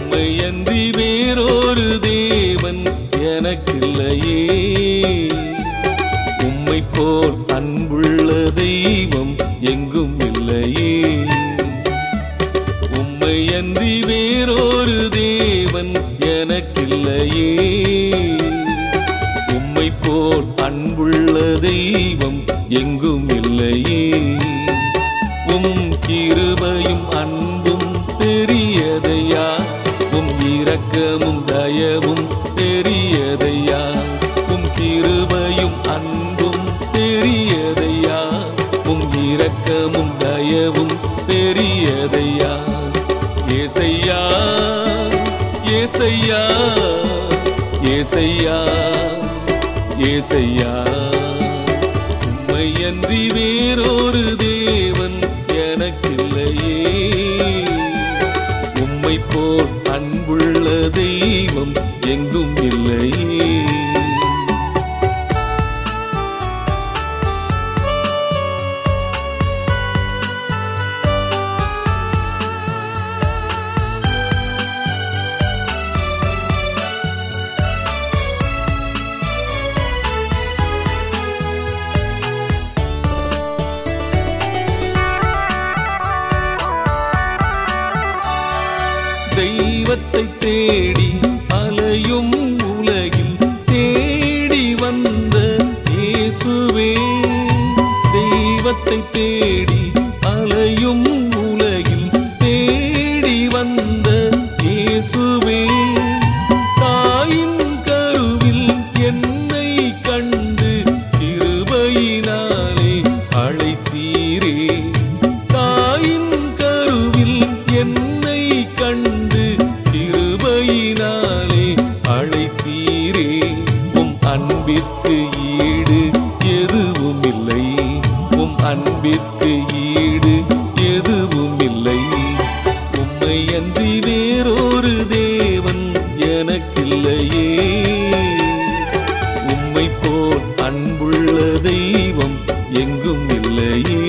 உம்மையன்றி வேறொரு தேவன் எனக்கில்லையே உம்மை போல் அன்புள்ள தெய்வம் எங்கும் இல்லையே உம்மையன்றி வேறொரு தேவன் எனக்கில்லையே உம்மை போல் அன்புள்ள தெய்வம் எங்கும் இல்லையே உம் கிருபையும் அன்பும் பெரியதையா உம் இரக்கமும் தயவும் பெரியதையா உம் கிருபையும் அன்பும் பெரியதையா உம் இரக்கமும் தயவும் பெரியதையா ஏசையா ஏசையா ஏசையா ஏசையா உம்மையன்றி வேறொரு தேவன் எனக்கில்லையே உம்மை போல் அன்புள்ள தெய்வம் எங்கும் இல்லையே தெய்வத்தை தேடி அலையும் உலகில் தேடி வந்த இயேசுவே தெய்வத்தை தேடி அலையும் உலகில் தேடி வந்த இயேசுவே தாயின் கருவில் என்னை கண்டு கிருபையினாலே அழைத்தீரே தாயின் கருவில் என்னை கண்டு கிருபையினாலே அழைத்தீரே உம் அன்பிற்கு ஈடு எதுவும் இல்லை உம் அன்பிற்கு ஈடு எதுவும் இல்லை உம்மை அன்றி வேறொரு தேவன் எனக்கில்லையே உம்மை போல் அன்புள்ள தெய்வம் எங்கும் இல்லையே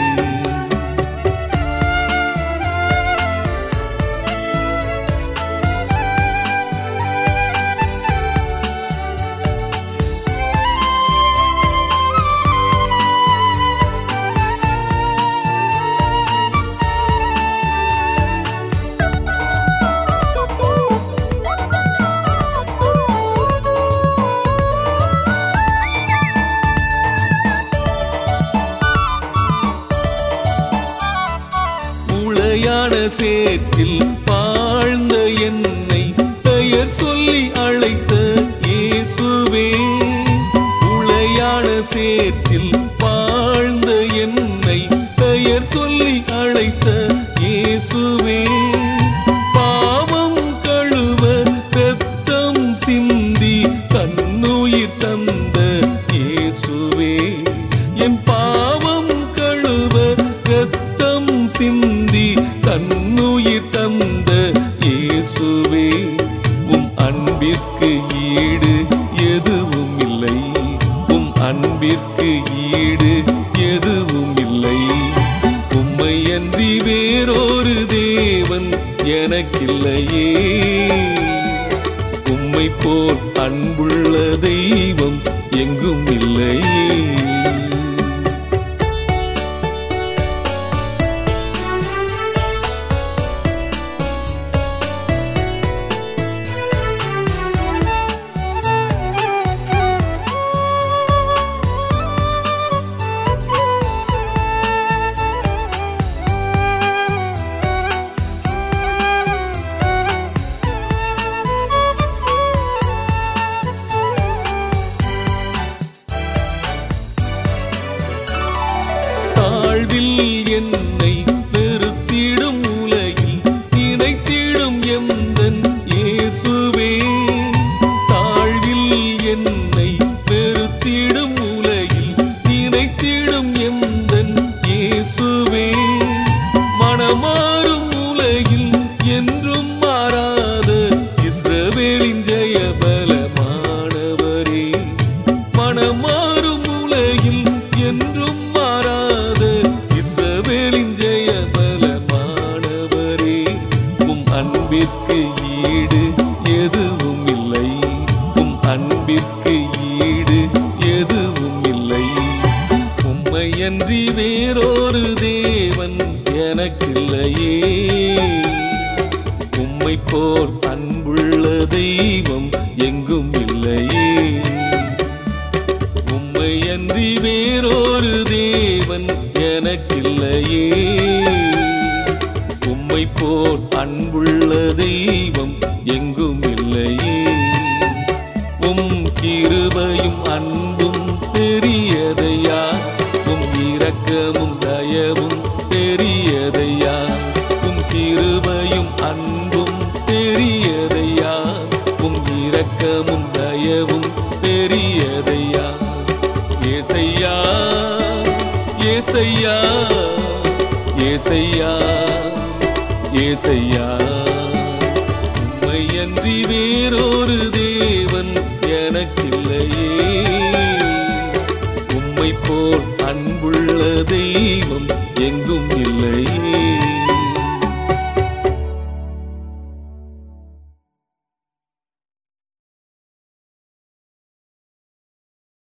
உளையான சேற்றில் வாழ்ந்த என்னை பெயர் சொல்லி அழைத்த இயேசுவே உளையான சேற்றில் வாழ்ந்த என்னை பெயர் சொல்லி அழைத்த இயேசுவே பாவம் கழுவ ரத்தம் சிந்தி தன்னுயிர் தந்த இயேசுவே என் பாவம் கழுவ ரத்தம் சிந்தி தன்னுயிர் தந்த இயேசுவே உம் அன்பிற்கு ஈடு எதுவும் இல்லை உம் அன்பிற்கு ஈடு எதுவும் இல்லை உம்மை அன்றி வேறொரு தேவன் எனக்கில்லையே உம்மை போல் அன்புள்ள தெய்வம் எங்கும் இல்லையே தாழ்வில் என்னை நிறுத்திடும் உலகில் நினைத்திடும் எந்தன் இயேசுவே தாழ்வில் என்னை நிறுத்திடும் உலகில் நினைத்திடும் எந்தன் இயேசுவே மனமாறும் உலகில் என்றும் மாறாத இஸ்ரவேலின் ஜெயபலமானவரே மனமாறும் உலகில் என்றும் மாறாத இஸ்ரவேலின் ஜெயபலமானவரே உம் அன்பிற்கு உம்மை போல் அன்புள்ள தெய்வம் எங்கும் இல்லையே உம்மை அன்றி வேறொரு தேவன் எனக்கில்லையே உம்மை போல் அன்புள்ள தெய்வம் எங்கும் இல்லையே உம் கிருபையும் அன்பும் பெரியதையா உம் இரக்கமும் தயவும் பெரியதையா உம் கிருபையும் அன்பும் பெரியதையா உம் இரக்கமும் தயவும் பெரியதையா ஏசையா ஏசையா ஏசையா ஏசையா உம்மை அன்றி வேறொரு தேவன் எனக்கில்லையே உம்மை போல் அன்புள்ள தெய்வம் எங்கும் இல்லையே